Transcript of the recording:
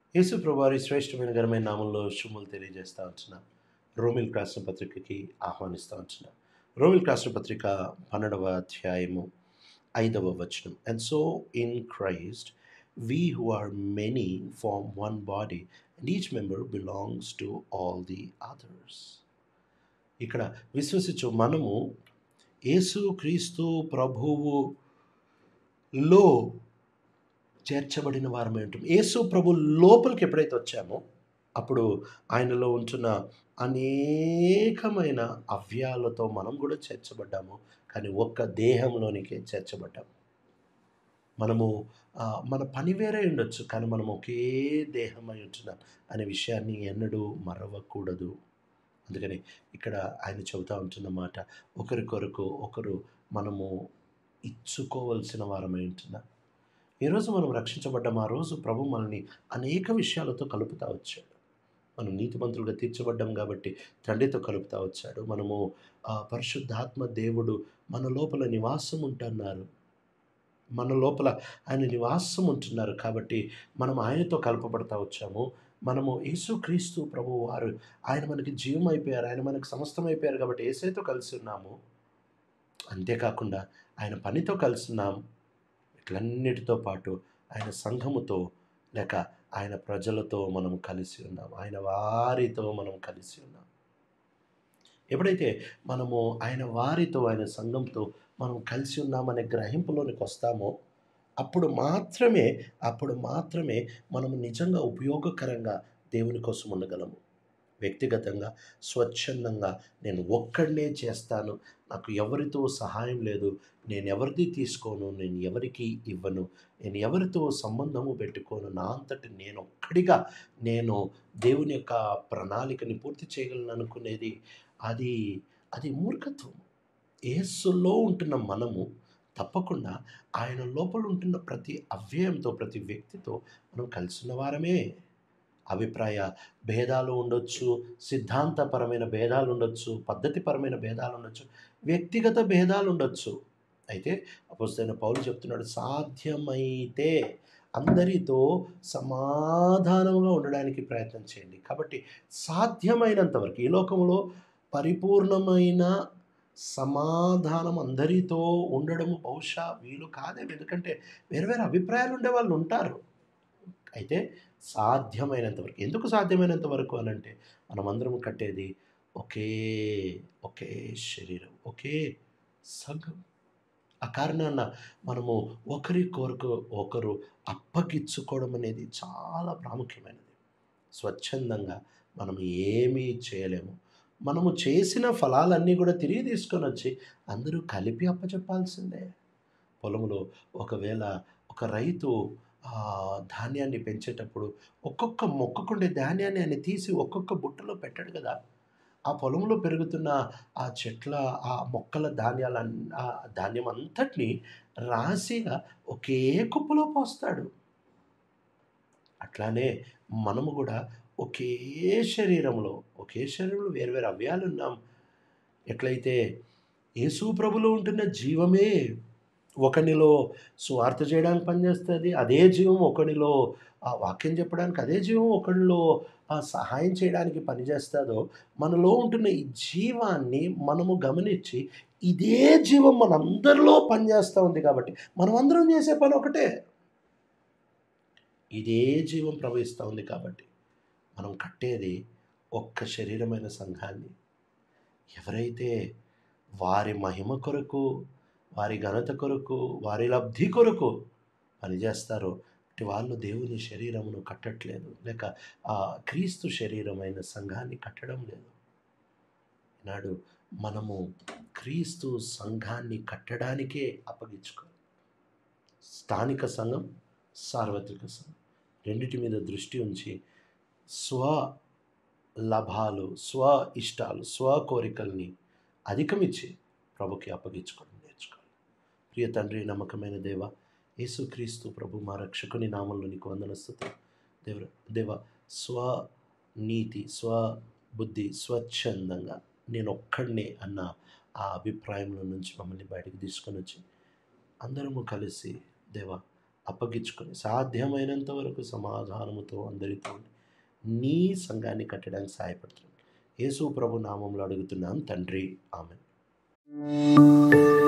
యేసు ప్రభువారి శ్రేష్టమైన ఘనమైన నామంలో శుభములు తెలియజేస్తా ఉంటున్నా రోమిల్ రాసిన పత్రికకి ఆహ్వానిస్తూ ఉంటున్నా రోమిల్ రాసిన పత్రిక పన్నెండవ అధ్యాయము ఐదవ వచనం and so in Christ we who are many form one body and each member belongs to all the others ఇక్కడ విశ్వసించు మనము యేసు క్రీస్తు ప్రభువులో చేర్చబడిన వారమై ఉంటాం యేసు ప్రభు లోపలికి ఎప్పుడైతే వచ్చామో అప్పుడు ఆయనలో ఉంటున్న అనేకమైన అవ్యాలతో మనం కూడా చేర్చబడ్డాము కానీ ఒక్క దేహంలోనికే చేర్చబడ్డాము మనము ఆ, మన పని వేరే ఉండొచ్చు కానీ మనం ఒకే దేహమై ఉంటున్నాం అనే విషయాన్ని ఎన్నడూ మరవకూడదు అందుకని ఇక్కడ ఆయన చెబుతూ ఉంటున్న మాట ఒకరికొరకు ఒకరు మనము ఇచ్చుకోవలసిన వారమై ఉంటున్నాం ఈరోజు మనం రక్షించబడ్డాం ఆ రోజు ప్రభు మనల్ని అనేక విషయాలతో కలుపుతా వచ్చాడు మనం నీతిమంతులుగా తీర్చబడ్డాం కాబట్టి తండ్రితో కలుపుతా వచ్చాడు మనము ఆ పరిశుద్ధాత్మ దేవుడు మన లోపల నివాసం ఉంటున్నారు మన లోపల ఆయన నివాసం ఉంటున్నారు కాబట్టి మనం ఆయనతో కలపబడతా వచ్చాము మనము యేసుక్రీస్తు ప్రభు వారు ఆయన మనకి జీవం అయిపోయారు ఆయన మనకి సమస్తం అయిపోయారు కాబట్టి ఏసైతో కలిసి ఉన్నాము అంతేకాకుండా ఆయన పనితో కలిసి ఉన్నాం వీటన్నిటితో పాటు ఆయన సంఘముతో లేక ఆయన ప్రజలతో మనం కలిసి ఉన్నాం ఆయన వారితో మనం కలిసి ఉన్నాం ఎప్పుడైతే మనము ఆయన వారితో ఆయన సంఘంతో మనం కలిసి ఉన్నామనే గ్రహింపులోనికి వస్తామో అప్పుడు మాత్రమే అప్పుడు మాత్రమే మనము నిజంగా ఉపయోగకరంగా దేవుని కోసం ఉండగలము వ్యక్తిగతంగా స్వచ్ఛందంగా నేను ఒక్కడనే చేస్తాను నాకు ఎవరితో సహాయం లేదు నేను ఎవరిది తీసుకోను నేను ఎవరికి ఇవ్వను నేను ఎవరితో సంబంధము పెట్టుకోను నా అంతటి నేను ఒక్కడిగా నేను దేవుని యొక్క ప్రణాళికని పూర్తి చేయగలను అనుకునేది అది అది మూర్ఖత్వం ఏసులో ఉంటున్న మనము తప్పకుండా ఆయన లోపల ఉంటున్న ప్రతి అవ్యయంతో ప్రతి వ్యక్తితో మనం కలిసిన వారమే అభిప్రాయ భేదాలు ఉండొచ్చు సిద్ధాంతపరమైన భేదాలు ఉండొచ్చు పద్ధతిపరమైన భేదాలు ఉండొచ్చు వ్యక్తిగత భేదాలు ఉండొచ్చు అయితే అపోస్తైన పౌలు చెప్తున్నాడు సాధ్యమైతే అందరితో సమాధానంగా ఉండడానికి ప్రయత్నం చేయండి కాబట్టి సాధ్యమైనంత వరకు ఈ లోకంలో పరిపూర్ణమైన సమాధానం అందరితో ఉండడము బహుశా వీలు కాదేమో ఎందుకంటే వేరు వేరు అభిప్రాయాలు ఉండే వాళ్ళు ఉంటారు అయితే సాధ్యమైనంత వరకు ఎందుకు సాధ్యమైనంత వరకు అని అంటే మనమందరం కట్టేది ఒకే ఒకే శరీరం ఒకే సంఘం ఆ కారణాన మనము ఒకరి కొరకు ఒకరు అప్పగిచ్చుకోవడం అనేది చాలా ప్రాముఖ్యమైనది స్వచ్ఛందంగా మనం ఏమీ చేయలేము మనము చేసిన ఫలాలన్నీ కూడా తిరిగి తీసుకొని వచ్చి అందరూ కలిపి అప్పచెప్పాల్సిందే పొలంలో ఒకవేళ ఒక రైతు ఆ, ధాన్యాన్ని పెంచేటప్పుడు ఒక్కొక్క మొక్కకుండే ధాన్యాన్ని ఆయన తీసి ఒక్కొక్క బుట్టలో పెట్టాడు కదా ఆ పొలంలో పెరుగుతున్న ఆ చెట్ల ఆ మొక్కల ధాన్యాల ఆ ధాన్యం అంతటిని రాశిగా ఒకే కుప్పలో పోస్తాడు అట్లానే మనము కూడా ఒకే శరీరంలో ఒకే శరీరంలో వేరు వేరు అవయాలు ఉన్నాం ఎట్లయితే యేసు ప్రభులో ఉంటున్న జీవమే ఒకనిలో సువార్త చేయడానికి పనిచేస్తుంది అదే జీవం ఒకనిలో ఆ వాక్యం చెప్పడానికి అదే జీవం ఒకనిలో ఆ సహాయం చేయడానికి పనిచేస్తుందో మనలో ఉంటున్న ఈ జీవాన్ని మనము గమనించి ఇదే జీవం మనందరిలో పనిచేస్తూ ఉంది కాబట్టి మనం అందరం చేసే పని ఒకటే ఇదే జీవం ప్రవహిస్తూ ఉంది కాబట్టి మనం కట్టేది ఒక్క శరీరమైన సంఘాన్ని ఎవరైతే వారి మహిమ కొరకు వారి ఘనత కొరకు వారి లబ్ధి కొరకు పనిచేస్తారో అటు వాళ్ళు దేవుని శరీరమును కట్టట్లేదు లేక ఆ క్రీస్తు శరీరమైన సంఘాన్ని కట్టడం లేదు ఈనాడు మనము క్రీస్తు సంఘాన్ని కట్టడానికే అప్పగించుకోవాలి స్థానిక సంఘం సార్వత్రిక సంఘం రెండిటి మీద దృష్టి ఉంచి స్వ లాభాలు స్వ ఇష్టాలు స్వ కోరికల్ని అధికమిచ్చి ప్రభుకి అప్పగించుకోవడం నేర్చుకోవాలి ప్రియ తండ్రి నమ్మకమైన దేవ యేసుక్రీస్తు ప్రభు మా రక్షకుని నామంలో నీకు వందనస్తుతి దేవ దేవ స్వ నీతి స్వ బుద్ధి స్వచ్ఛందంగా నేను ఒక్కడినే అన్న ఆ అభిప్రాయంలో నుంచి మమ్మల్ని బయటకు తీసుకొని వచ్చి అందరము కలిసి దేవ అప్పగించుకొని సాధ్యమైనంత వరకు సమాధానముతో అందరితో ఉండి నీ సంఘాన్ని కట్టడానికి సహాయపడుతున్నాను యేసు ప్రభు నామంలో అడుగుతున్నాను తండ్రి ఆమె